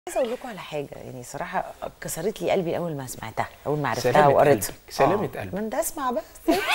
عايزه اقول لكم على حاجه يعني صراحه كسرت لي قلبي اول ما سمعتها اول ما عرفتها سلامة وقريتها قلبك، سلامة آه. قلبك. ما انت اسمع بس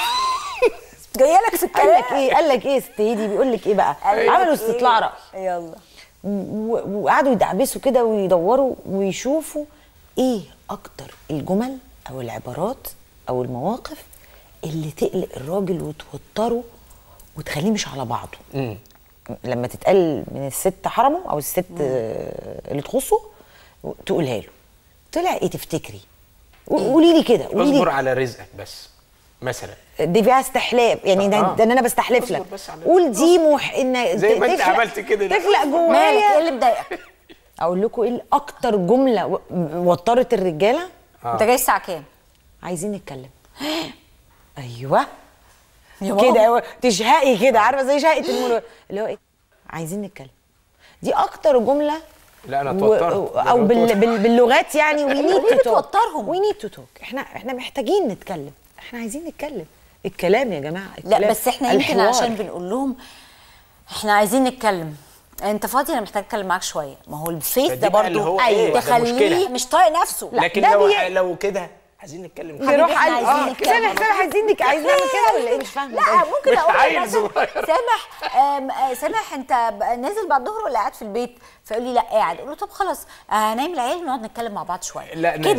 جايه لك في قال لك الكلام ايه قال لك ايه يا ست هيدي بيقول لك ايه بقى قال لك عملوا إيه؟ استطلاع راي يلا و- وقعدوا يدعبسوا كده ويدوروا ويشوفوا ايه اكتر الجمل او العبارات او المواقف اللي تقلق الراجل وتوتره وتخليه مش على بعضه مم. لما تتقال من الست حرمه او الست آه، اللي تخصه تقولها له طلع ايه تفتكري قولي لي كده قولي اصبر لي على رزقك بس مثلا دي فيها استحلاف يعني ده, آه. ده ان انا بستحلف اصبر لك بس على قول دي مح ان زي ما انت تخلق- عملت كده ده. تخلق مالك جوايا ايه اللي مضايقك اقول لكم ايه اكتر جمله و- وترت الرجاله آه. انت جاي الساعه كام عايزين نتكلم ايوه يا ماما. كده تشهقي كده عارفه زي شهقه المولود اللي هو ايه عايزين نتكلم دي اكتر جمله لا أنا و- اتوترت. ده او أنا بال... اتوترت. بال... باللغات يعني وي نيد ليه بتوترهم؟ وي نيد تو توك احنا احنا محتاجين نتكلم احنا عايزين نتكلم الكلام يا جماعه لا الكلام. بس احنا يمكن الحوار. عشان بنقول لهم احنا عايزين نتكلم انت فاضي انا محتاج اتكلم معاك شويه ما هو الفيس فدي ده بقى اللي برضه هو إيه؟ ده تخليه مشكلة. مش طايق نفسه لكن ده لو بي- لو كده عايزين نتكلم حبيبي، يروح إحنا قال عايزين اه نتكلم. سامح سامح عايزين نك عايزين نعمل كده ولا ايه مش فاهمه لا ممكن مش اقول عيل مثلا صغير. سامح آم، آه، سامح انت ب- نازل بعد الظهر ولا قاعد في البيت فيقول لي لا قاعد اقول له طب خلاص آه، نايم العيال ونقعد نتكلم مع بعض شويه لا، نازل. كده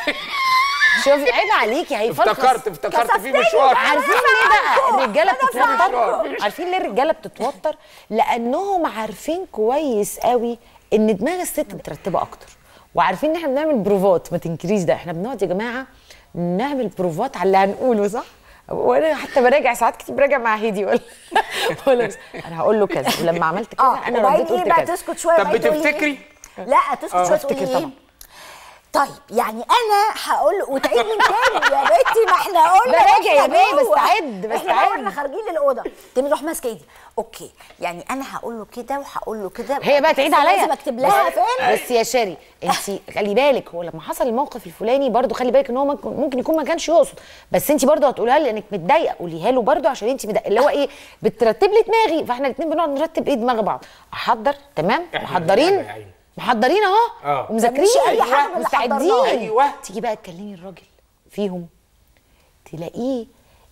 شوفي عيب عليكي هيفلفص افتكرت افتكرت في كسفتني مشوار عارفين ليه بقى الرجاله بتتوتر فاهمكم. عارفين ليه الرجاله بتتوتر لانهم عارفين كويس قوي ان دماغ الست مترتبه اكتر وعارفين ان احنا بنعمل بروفات ما تنكريش ده احنا بنقعد يا جماعه نعمل بروفات على اللي هنقوله صح وانا حتى براجع ساعات كتير براجع مع هيدي ولا ولا بس انا هقول له كذا ولما عملت كذا اه انا وبعدين رديت ايه قلت بقى كذا تسكت شويه طب وبعدين تقولي إيه؟ بتفتكري؟ لا تسكت آه، شويه بفتكر تقولي ايه طبعا. طيب يعني انا هقول له وتعيد من تاني يا بنتي ما احنا قلنا براجع يا إحنا بيه، جوه. بستعد، احنا بستعد. جوه، احنا خارجين للاوضه تقوم تروح ماسكه ايدي اوكي يعني انا هقول له كده وهقول له كده هي بقى تعيد بس عليا لازم اكتب لها بس- فين بس يا شاري انت خلي بالك هو لما حصل الموقف الفلاني برضو خلي بالك ان هو ممكن ممكن يكون ما كانش يقصد بس انت برضو هتقولها لي انك متضايقه قوليها له برضو عشان انت متضايقه اللي هو ايه بترتب لي دماغي فاحنا الاثنين بنقعد نرتب ايه دماغ بعض احضر تمام إحنا محضرين بنراجع يا عيني. محضرين اهو آه. ومذاكرين مش أي حاجة من اللي مستعدين حضرناها. أيوة. تيجي بقى تكلمي الراجل فيهم تلاقيه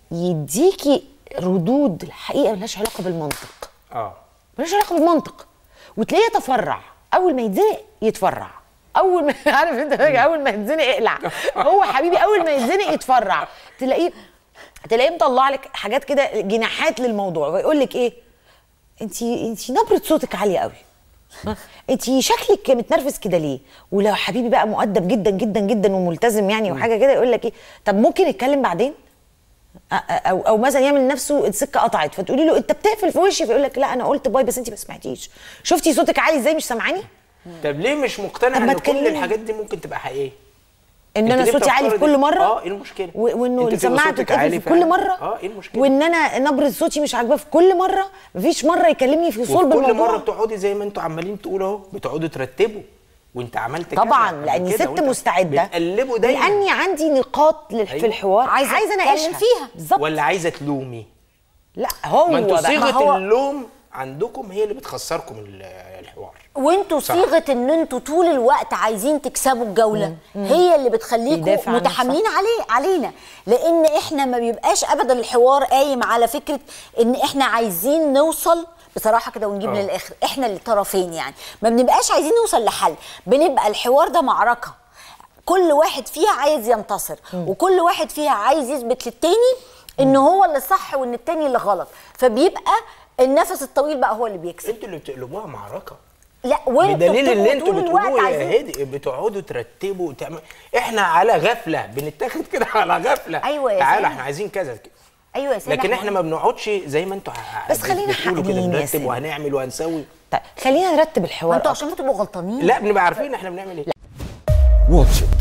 يديكي ردود الحقيقه ملهاش علاقه بالمنطق اه ملوش علاقه بالمنطق وتلاقيه يتفرع اول ما يتزنق يتفرع اول ما عارف انت اول ما يتزنق اقلع هو حبيبي اول ما يتزنق يتفرع تلاقيه تلاقيه مطلع لك حاجات كده جناحات للموضوع ويقول لك ايه انت انت نبره صوتك عاليه قوي انت شكلك متنرفز كده ليه ولو حبيبي بقى مؤدب جدا جدا جدا وملتزم يعني وحاجه كده يقول لك ايه طب ممكن نتكلم بعدين أ- او او مثلا يعمل نفسه السكه قطعت فتقولي له انت بتقفل في وشي فيقول لك لا انا قلت باي بس انت ما سمعتيش شفتي صوتك عالي ازاي مش سامعاني طب ليه مش مقتنع طب ما ان كل تكلمني. الحاجات دي ممكن تبقى حقيقيه ان انت انا ليه صوتي عالي في بتفترض كل إن- مره اه ايه المشكله و- وانه انت تبقى السماعه صوتك تتقفل عالي في كل فعلا. مره اه ايه المشكله وان انا نبره صوتي مش عاجباه في كل مره مفيش مره يكلمني في صلب وفي كل الموضوع مره بتقعدي زي ما انتوا عمالين تقولوا اهو بتقعدوا ترتبوا وانت عملت كذا طبعا قبل لاني كده ست وانت مستعده بتقلبوا دايما لاني عندي نقاط لل- في أيوة. الحوار عايزة عايزه أتكلم اناقشها فيها. بالظبط ولا عايزه تلومي لا هو ما انتوا بقى- صيغه ما هو- اللوم عندكم هي اللي بتخسركم ال- الحوار وانتوا صح. صيغه ان انتوا طول الوقت عايزين تكسبوا الجوله هي اللي بتخليكم يدافع عن متحاملين عليه علينا لان احنا ما بيبقاش ابدا الحوار قايم على فكره ان احنا عايزين نوصل بصراحه كده ونجيب اه. للاخر احنا الطرفين يعني ما بنبقاش عايزين نوصل لحل بنبقى الحوار ده معركه كل واحد فيها عايز ينتصر وكل واحد فيها عايز يثبت للتاني ان هو اللي صح وان التاني اللي غلط فبيبقى النفس الطويل بقى هو اللي بيكسب انتوا اللي بتقلبوها معركه لا وانتوا بدليل اللي بتبقوا انتوا طول الوقت بتقولوه يا عايزين هادي بتقعدوا ترتبوا وتعمل احنا على غفله بنتاخد كده على غفله أيوة يا تعالى سامح. احنا عايزين كذا ايوه يا سامح لكن احنا ما بنقعدش زي ما انتوا ع- بس خلينا بتقولوا كده حقانيين يا نرتب سامح. وهنعمل وهنسوي طيب خلينا نرتب ما الحوار انتوا أكتر. عشان بتبقوا غلطانين لا بنبقى عارفين احنا بنعمل ايه واتش إت